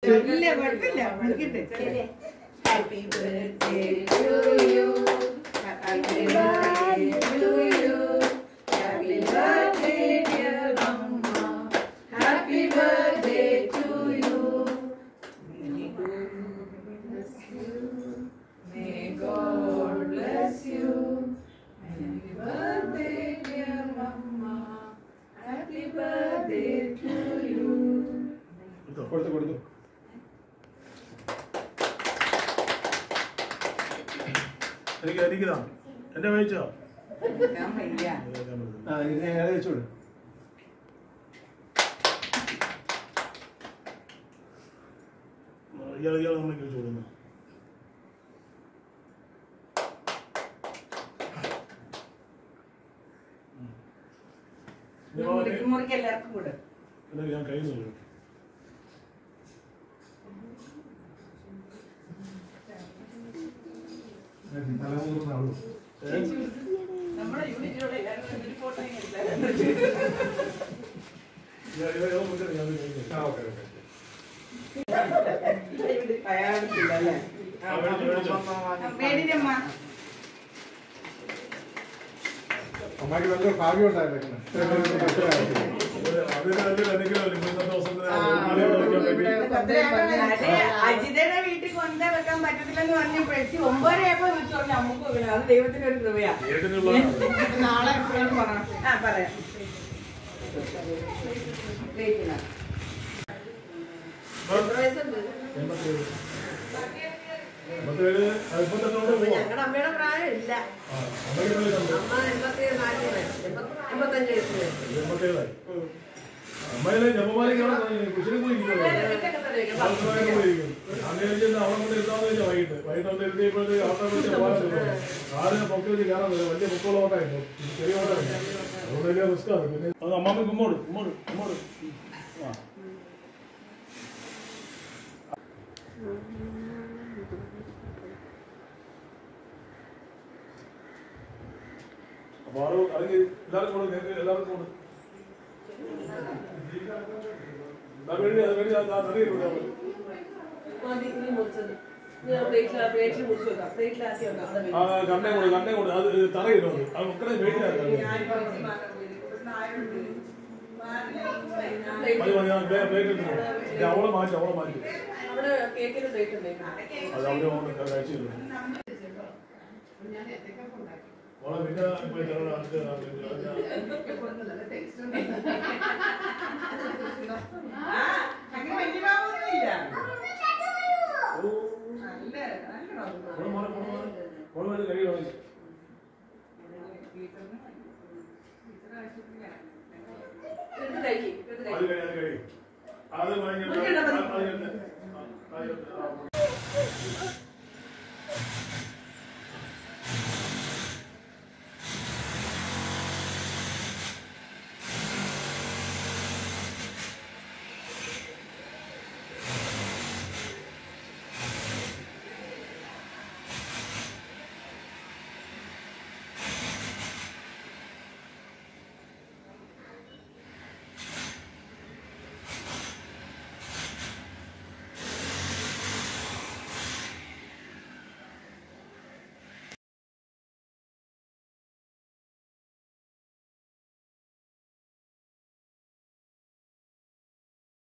ഇല്ല കുഴപ്പമില്ല വിളിക്കട്ടെ Happy birthday to you. Happy birthday to you. Happy birthday, dear Mama. Happy birthday to you. May God bless you. May God bless you. Happy birthday, dear Mama. Happy birthday to you. കൊടുത്തു കൊടുത്തു എനിക്ക് എനിക്കിതാ എന്റെ കഴിച്ചോ ഞാൻ വയ്യ ആ ഇത് ഞാൻ കഴിച്ചോളൂ ഇയാൾ ഇയാൾ നമ്മൾ കഴിച്ചു കൊടുക്കുന്നു മുറിക്ക് മുറിക്ക് എല്ലാവർക്കും കൂടെ എന്നിട്ട് ഞാൻ കൈ നോക്കും തലമുറന്നാളൂ നമ്മുടെ യൂണിറ്റിലുള്ള എല്ലാവരും ഒരു ഫോട്ടോ ആ ഓക്കെ ഓക്കെ അയാളില്ല അല്ലേ ആ, മേടിച്ചു, മേടിച്ചു. മേടിച്ചമ്മ അമ്മയ്ക്ക് നല്ലൊരു ഭാഗ്യം ഉണ്ടായിരുന്നു അതിന് നല്ലൊരു അനുഗ്രഹമല്ലേ ഇന്നത്തെ ദിവസത്തിന് ആ, മലയാളം കളിക്കാൻ പറ്റി. അതെ, അജിതയുടെ വീട്ടിൽ കൊണ്ടു വെക്കാൻ പറ്റത്തില്ലെന്ന് പറഞ്ഞപ്പോഴേക്ക് ഒമ്പതരയപ്പോ വിളിച്ചു പറഞ്ഞു അമ്മക്ക് വെക്കണം അത് ദൈവത്തിന്റെ ഒരു കൃപയാ ദൈവത്തിനുള്ളതാണ്. നാളെ എപ്പോഴും പറയാം ആ പറയാം പ്ലേറ്റ് ഇടാം. എൺപത്തേഴ്. എൺപത്തേഴ്, ആ, ഇപ്പൊ തന്നെ കൊണ്ട് പോവാം. ഞങ്ങളുടെ അമ്മയുടെ പ്രായം ഇല്ല ആ, അമ്മയ്ക്ക് നല്ല സന്തോഷം. അമ്മ എൺപത്തി നാലിന് എൺപത്തഞ്ച് വയസ്സിന് എൺപത്തേഴായി. അമ്മയിലെ ജപമാലിക്കാണ് കുശിനും പോയി ഇരിക്കുന്നത്. ആൾക്കാരൊക്കെ പോയി ഇരിക്കും. ഞാൻ വിചാരിച്ചത് അവിടെ കൊണ്ട് ഇരുത്താന്ന് വെച്ചാ വൈകിട്ട്. വൈകിട്ട് കൊണ്ട് ഇരുത്തിയപ്പോഴത്തേക്ക് ആൾക്കാർ വിളിച്ച് പോകാൻ തുടങ്ങി. കാലിന് പൊക്കി വെച്ച് കയറാൻ പറ്റില്ല. വലിയ പൊക്കമുള്ള ഓട്ടമായിരുന്നു. ചെറിയ ഓട്ടമായിരുന്നു. അതുകൊണ്ട് വലിയ റിസ്ക്കാണ്. പിന്നെ അത് അമ്മാമ്മ കുമ്മോട് കുമ്മോട് കുമ്മോട് ആ അപ്പൊ ആരോ അല്ലെങ്കിൽ എല്ലാവർക്കും കൂടെ നിങ്ങൾക്ക് എല്ലാവർക്കും കൂടെ ദാ വേണ്ടി അത് വേണ്ടി അത് അറിയില്ല ആ കണ്ണേ കൂടെ കണ്ണേ കൂടെ അത് തറയില്ലോ അത് മക്കളെ വേണ്ടിയാണ് മതി മതി ഞാൻ പ്ലേറ്റ് എടുത്തു അവളെ മാറ്റി അവളെ മാറ്റി അവിടെ കേക്കിന് ഡേറ്റ് ഉണ്ട് അത് അവിടെ കൊണ്ട് കഴിച്ചില്ല അവളെ പിന്നെ ഇപ്പൊ ഞങ്ങൾ അടുത്ത് ആ, അങ്ങനെ വലിയ ഭാവമൊന്നുമില്ല. നല്ല നല്ല ഭാവം. മോളെ മോളെ മോളെ മോളെ വേണ്ടി കഴിയും വാങ്ങിച്ചു എടുത്ത് കഴിക്കും എടുത്ത് അത് കഴിക്കും കഴിയും അത് കഴിയും അത് ഭയങ്കര മുറിക്കണ്ട, മതി. അത് കഴിഞ്ഞ്. ആ, അത് കഴിഞ്ഞ്. ആ.